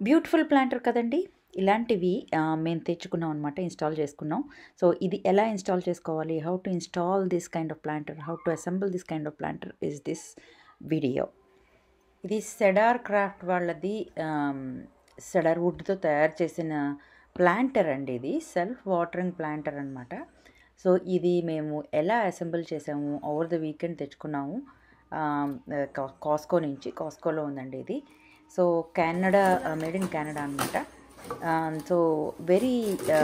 Beautiful planter కదండి ఇలాంటివి ఆ, మేము తెచ్చుకున్నాం అనమాట ఇన్స్టాల్ చేసుకున్నాం సో ఇది ఎలా ఇన్స్టాల్ చేసుకోవాలి how to install this kind of planter how to assemble this kind of planter is this video ఇది సెడార్ క్రాఫ్ట్ వాళ్ళది సెడార్ వుడ్తో తయారు చేసిన ప్లాంటర్ అండి ఇది సెల్ఫ్ వాటరింగ్ ప్లాంటర్ అనమాట సో ఇది మేము ఎలా అసెంబుల్ చేసాము ఓవర్ ద వీకెండ్ తెచ్చుకున్నాము కా- కాస్కో నుంచి కాస్కోలో ఉందండి ఇది so Canada made in Canada అనమాట సో వెరీ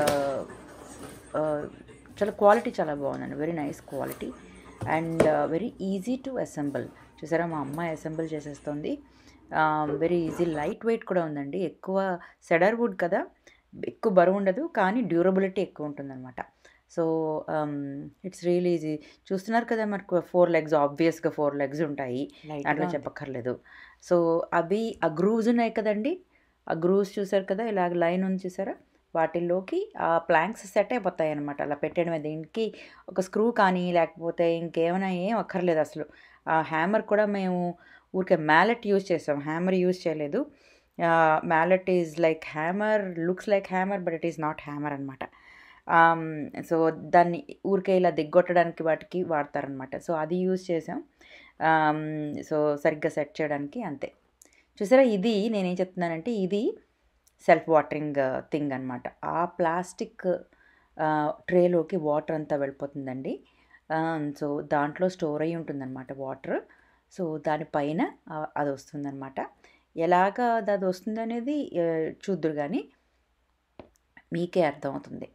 చాలా క్వాలిటీ చాలా బాగుందండి very nice quality and very easy to assemble చూసారా మా అమ్మాయి అసెంబుల్ చేసేస్తుంది వెరీ ఈజీ లైట్ వెయిట్ కూడా ఉందండి ఎక్కువ సెడర్ వుడ్ కదా ఎక్కువ బరువు ఉండదు కానీ డ్యూరబిలిటీ ఎక్కువ ఉంటుందన్నమాట సో ఇట్స్ రియల్ ఈజీ చూస్తున్నారు కదా మనకు ఫోర్ లెగ్స్ ఆబ్వియస్గా ఫోర్ లెగ్స్ ఉంటాయి అట్లా చెప్పక్కర్లేదు సో అవి ఆ గ్రూవ్స్ ఉన్నాయి కదండి ఆ గ్రూవ్స్ చూసారు కదా ఇలాగ లైన్ ఉంది చూసారా వాటిల్లోకి ఆ ప్లాంక్స్ సెట్ అయిపోతాయి అనమాట అలా పెట్టడమే దీనికి ఒక స్క్రూ కానీ లేకపోతే ఇంకేమైనా ఏం అక్కర్లేదు అసలు ఆ హ్యామర్ కూడా మేము ఊరికే మ్యాలెట్ యూజ్ చేసాం హ్యామర్ యూజ్ చేయలేదు mallet is like hammer looks like hammer but it is not hammer అనమాట సో దాన్ని ఊరికే ఇలా దిగ్గొట్టడానికి వాటికి వాడతారనమాట సో అది యూజ్ చేసాం సో సరిగ్గా సెట్ చేయడానికి అంతే చూసారా ఇది నేనేం చెప్తున్నానంటే ఇది సెల్ఫ్ వాటరింగ్ థింగ్ అనమాట ఆ ప్లాస్టిక్ ట్రేలోకి వాటర్ అంతా వెళ్ళిపోతుందండి సో దాంట్లో స్టోర్ అయ్యి ఉంటుందన్నమాట వాటర్ సో దానిపైన ఆ, అది వస్తుందన్నమాట ఎలాగ అది అది వస్తుంది అనేది చూద్దురు కానీ మీకే అర్థమవుతుంది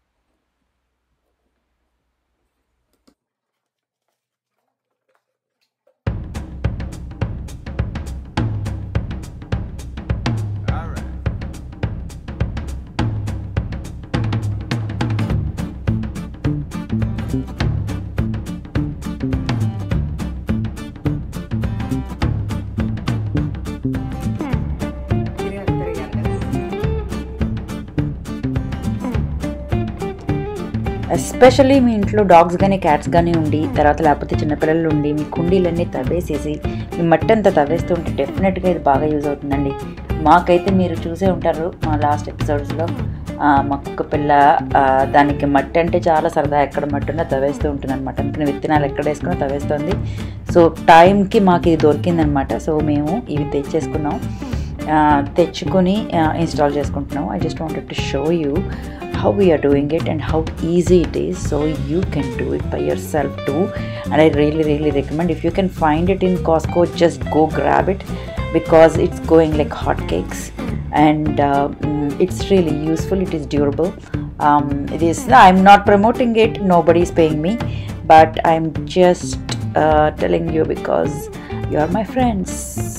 All right. ఎస్పెషల్లీ మీ ఇంట్లో డాగ్స్ కానీ క్యాట్స్ కానీ ఉండి తర్వాత లేకపోతే చిన్నపిల్లలు ఉండి మీ కుండీలన్నీ తవ్వేసేసి మీ మట్టి అంతా తవ్వేస్తూ ఉంటే డెఫినెట్గా ఇది బాగా యూజ్ అవుతుందండి మాకైతే మీరు చూసే ఉంటారు మా లాస్ట్ ఎపిసోడ్స్లో మా కుక్క పిల్ల ఆ, దానికి మట్టి అంటే చాలా సరదా ఎక్కడ మట్టి ఉన్నా తవ్వేస్తూ ఉంటుంది అనమాట అందుకని విత్తనాలు ఎక్కడ వేసుకున్నా తవ్వేస్తుంది సో టైంకి మాకు ఇది దొరికిందనమాట సో మేము ఇవి తెచ్చేసుకున్నాం ఆ, తెచ్చుకొని ఇన్స్టాల్ చేసుకుంటున్నాం I just wanted to show you how we are doing it and how easy it is so you can do it by yourself too and i really really recommend if you can find it in costco just go grab it because it's going like hotcakes and uh, mm, it's really useful it is durable um, it is i'm not promoting it nobody is paying me but i'm just uh, telling you because you are my friends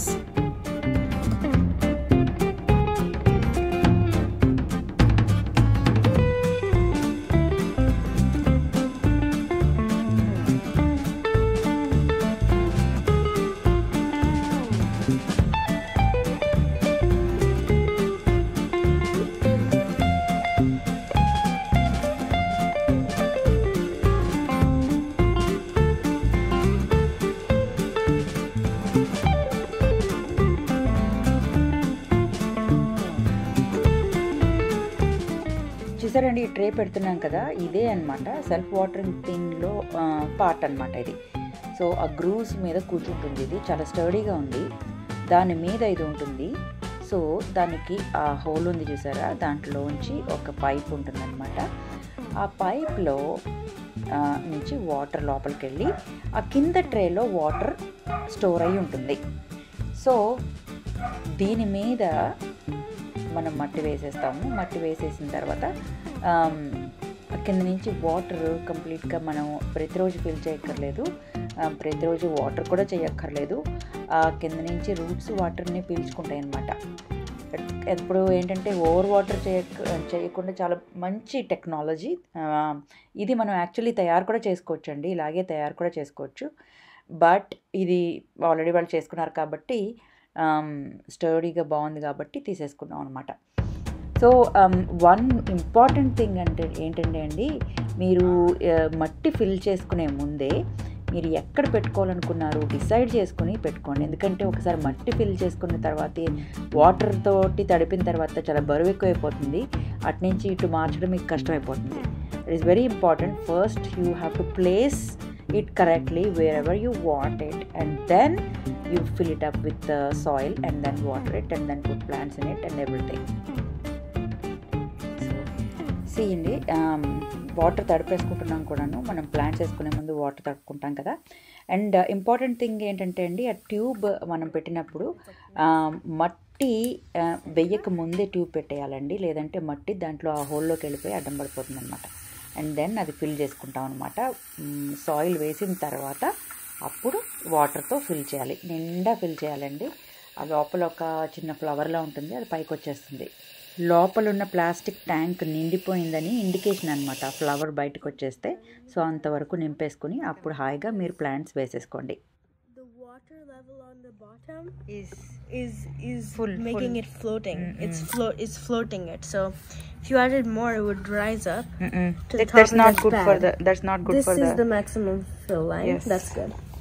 చూసారండి ఈ tray పెడుతున్నాం కదా ఇదే అన్నమాట self watering థింగ్లో part అన్నమాట ఇది so ఆ grooves మీద కూర్చుంటుంది ఇది చాలా స్టడీగా ఉంది దాని మీద ఇది ఉంటుంది సో దానికి ఆ హోల్ ఉంది చూసారా దాంట్లోంచి ఒక పైప్ ఉంటుందన్నమాట ఆ పైప్లో నుంచి వాటర్ లోపలికి వెళ్ళి ఆ కింద ట్రేలో వాటర్ స్టోర్ అయి ఉంటుంది సో దీని మీద మనం మట్టి వేసేస్తాము మట్టి వేసేసిన తర్వాత ఆమ్, ఆ కింద నుంచి వాటర్ కంప్లీట్గా మనం ప్రతిరోజు ఫిల్ చేయక్కర్లేదు ఆ, ప్రతిరోజు వాటర్ కూడా చేయక్కర్లేదు ఆ కింద నుంచి రూట్స్ వాటర్ని పీల్చుకుంటాయి అన్నమాట ఇప్పుడు ఏంటంటే ఓవర్ వాటర్ చేయ చేయకుండా చాలా మంచి టెక్నాలజీ ఇది మనం యాక్చువల్లీ తయారు కూడా చేసుకోవచ్చు అండి ఇలాగే తయారు కూడా చేసుకోవచ్చు బట్ ఇది ఆల్రెడీ వాళ్ళు చేసుకున్నారు కాబట్టి స్టడీగా బాగుంది కాబట్టి తీసేసుకున్నాం అనమాట సో వన్ ఇంపార్టెంట్ థింగ్ అంటే ఏంటంటే అండి మీరు ఆ, మట్టి ఫిల్ చేసుకునే ముందే మీరు ఎక్కడ పెట్టుకోవాలనుకున్నారు డిసైడ్ చేసుకుని పెట్టుకోండి ఎందుకంటే ఒకసారి మట్టి ఫిల్ చేసుకున్న తర్వాత వాటర్ తోటి తడిపిన తర్వాత చాలా బరువు ఎక్కువైపోతుంది అటు నుంచి ఇటు మార్చడం మీకు కష్టమైపోతుంది it is very important first you have to place it correctly wherever you want it and then you fill it up with the soil and then water it and then put plants in it and everything see అండి water తడిపేసుకుంటున్నాం కూడాను మనం plants వేసుకునే ముందు water తడుపుకుంటాం కదా and important thing ఏంటంటే అండి ఆ ట్యూబ్ మనం పెట్టినప్పుడు ఆ, మట్టి ఆ, వెయ్యక ముందే ట్యూబ్ పెట్టేయాలండి లేదంటే మట్టి దాంట్లో ఆ హోల్లోకి వెళ్ళిపోయి అడ్డం పడిపోతుంది అనమాట అండ్ దెన్ అది ఫిల్ చేసుకుంటాం అనమాట సాయిల్ వేసిన తర్వాత అప్పుడు వాటర్తో ఫిల్ చేయాలి నిండా ఫిల్ చేయాలండి ఆ లోపల ఒక చిన్న ఫ్లవర్లా ఉంటుంది అది పైకి వచ్చేస్తుంది లోపల ఉన్న ప్లాస్టిక్ ట్యాంక్ నిండిపోయిందని ఇండికేషన్ అనమాట ఆ ఫ్లవర్ బయటకు వచ్చేస్తే సో అంతవరకు నింపేసుకుని అప్పుడు హాయిగా మీరు ప్లాంట్స్ వేసేసుకోండి The water level on the bottom is is is Full, making full. it floating. It's float. It's floating it. So if you added more, it would rise up. To the top that's and not that's good for bad. the that's not good this for is the the maximum fill line. Yes. That's good.